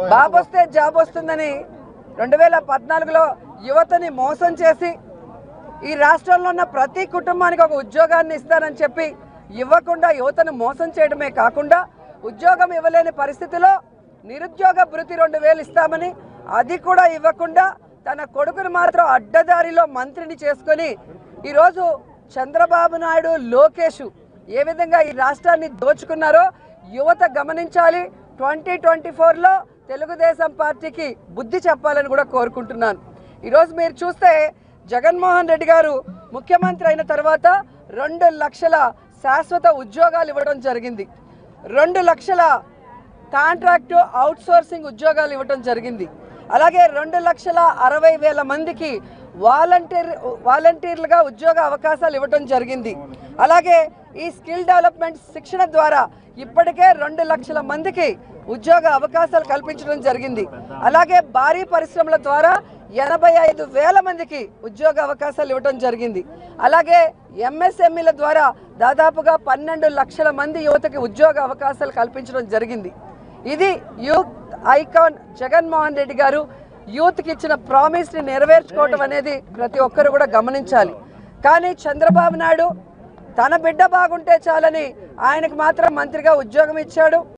బాబు వస్తే జాబ్ వస్తుందని రెండు వేల పద్నాలుగులో యువతని మోసం చేసి ఈ రాష్ట్రంలో ఉన్న ప్రతి కుటుంబానికి ఒక ఉద్యోగాన్ని ఇస్తానని చెప్పి ఇవ్వకుండా యువతను మోసం చేయడమే కాకుండా ఉద్యోగం ఇవ్వలేని పరిస్థితిలో నిరుద్యోగ భృతి రెండు వేలు ఇస్తామని అది కూడా ఇవ్వకుండా తన కొడుకును మాత్రం అడ్డదారిలో మంత్రిని చేసుకొని ఈరోజు చంద్రబాబు నాయుడు లోకేష్ ఏ విధంగా ఈ రాష్ట్రాన్ని దోచుకున్నారో యువత గమనించాలి ట్వంటీ ట్వంటీ ఫోర్లో తెలుగుదేశం పార్టీకి బుద్ధి చెప్పాలని కూడా కోరుకుంటున్నాను ఈరోజు మీరు చూస్తే జగన్మోహన్ రెడ్డి గారు ముఖ్యమంత్రి అయిన తర్వాత రెండు లక్షల శాశ్వత ఉద్యోగాలు ఇవ్వడం జరిగింది రెండు లక్షల కాంట్రాక్టు అవుట్సోర్సింగ్ ఉద్యోగాలు ఇవ్వడం జరిగింది అలాగే రెండు లక్షల అరవై వేల మందికి వాలంటీర్ వాలంటీర్లుగా ఉద్యోగ అవకాశాలు ఇవ్వడం జరిగింది అలాగే ఈ స్కిల్ డెవలప్మెంట్ శిక్షణ ద్వారా ఇప్పటికే రెండు లక్షల మందికి ఉద్యోగ అవకాశాలు కల్పించడం జరిగింది అలాగే భారీ పరిశ్రమల ద్వారా ఎనభై ఐదు వేల మందికి ఉద్యోగ అవకాశాలు ఇవ్వడం జరిగింది అలాగే ఎంఎస్ఎంఈల ద్వారా దాదాపుగా పన్నెండు లక్షల మంది యువతకి ఉద్యోగ అవకాశాలు కల్పించడం జరిగింది ఇది యూత్ ఐకాన్ జగన్మోహన్ రెడ్డి గారు యూత్కి ఇచ్చిన ప్రామిస్ని నెరవేర్చుకోవటం అనేది ప్రతి ఒక్కరు కూడా గమనించాలి కానీ చంద్రబాబు నాయుడు తన బిడ్డ బాగుంటే చాలని ఆయనకు మాత్రం మంత్రిగా ఉద్యోగం ఇచ్చాడు